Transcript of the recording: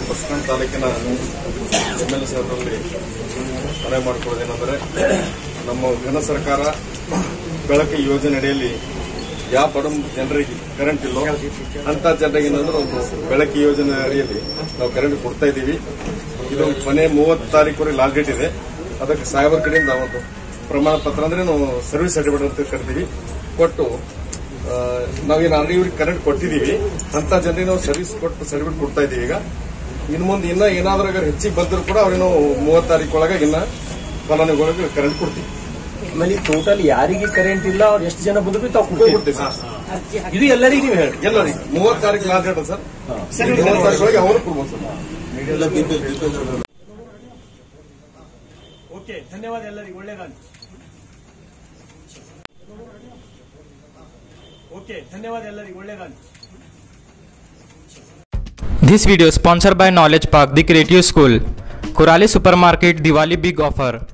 ಪಟ್ಟಣ ತಾಲೂಕಿನ M L ಸಾಹೇಬರಲ್ಲಿ ಮನವಿ ಮಾಡಿಕೊಳ್ಳೋದೇನೆಂದರೆ ನಮ್ಮ ಘನ ಸರ್ಕಾರ ಬೆಳಕು ಯೋಜನೆ ಅಡಿಯಲ್ಲಿ ಯಾವ ಬಡ ಜನರಿಗೆ ಕರೆಂಟ್ ಇಲ್ಲೋ ಅಂತ ಜನರಿಗೆ ಏನಂದ್ರೆ ಒಂದು ಬೆಳಕು ಯೋಜನೆ ಅಡಿಯಲ್ಲಿ ನಾವು ಕರೆಂಟ್ ಕೊಡ್ತಾ ಇದ್ದೀವಿ ಇದು ಮನೆ ಮೂವತ್ತು ತಾರೀಕು ಲಾಸ್ಟ್ ಡೇಟ್ ಇದೆ ಅದಕ್ಕೆ ಸಾಹೇಬರ ಕಡೆಯಿಂದ ಒಂದು ಪ್ರಮಾಣ ಪತ್ರ ಅಂದ್ರೆ ನಾವು ಸರ್ವಿಸ್ ಸರ್ಟಿಫಿಕೇಟ್ ಅಂತ ಕರಿತೀವಿ ಕೊಟ್ಟು ಆ, ನಾವೇನು ಆಲ್ರೆಡಿ ಇವ್ರಿಗೆ ಕರೆಂಟ್ ಕೊಟ್ಟಿದ್ದೀವಿ ಅಂತ ಜನರಿಗೆ ನಾವು ಸರ್ವಿಸ್ ಕೊಟ್ಟು ಸರ್ಟಿಫಿಕೇಟ್ ಕೊಡ್ತಾ ಇದ್ದೀವಿ ಈಗ ಇನ್ನು ಮುಂದೆ ಇನ್ನ ಏನಾದ್ರೂ ಅಗರ್ ಹೆಚ್ಚಿಗೆ ಬಂದರೂ ಕೂಡ ಅವ್ರಿಗೆ ನಾವು ಮೂವತ್ತು ತಾರೀಕು ಒಳಗೆ ಇನ್ನ ಫಲಾನುಭವಿಗಳಿಗೆ ಕರೆಂಟ್ ಕೊಡ್ತೀವಿ ಆಮೇಲೆ ಟೋಟಲ್ ಯಾರಿಗೆ ಕರೆಂಟ್ ಇಲ್ಲ ಅವ್ರು ಎಷ್ಟು ಜನ ಬಂದ್ರು ತಾವು ಕೊಡ್ತೀವಿ ಕೊಡ್ತೀವಿ ಸರ್ ಇದು ಎಲ್ಲರಿಗೂ ನೀವು ಹೇಳಿ ಎಲ್ಲರಿಗೆ ಮೂವತ್ತು ತಾರೀಕು ಲಾಸ್ಟ್ ಡೇಟ್ ಸರ್ ಮೂವತ್ತು ತಾರೀಕು ಒಳಗೆ ಅವರು ಕೊಡ್ಬೋದು ಸರ್ ಓಕೆ ಧನ್ಯವಾದ ಎಲ್ಲರಿಗೂ ಒಳ್ಳೇದಾಗಲಿ ಓಕೆ ಧನ್ಯವಾದ ಎಲ್ಲರಿಗೂ ಒಳ್ಳೇದಾಗಲಿ This video sponsored by Knowledge Park, the Creative School. Kurali Supermarket Diwali Big Offer.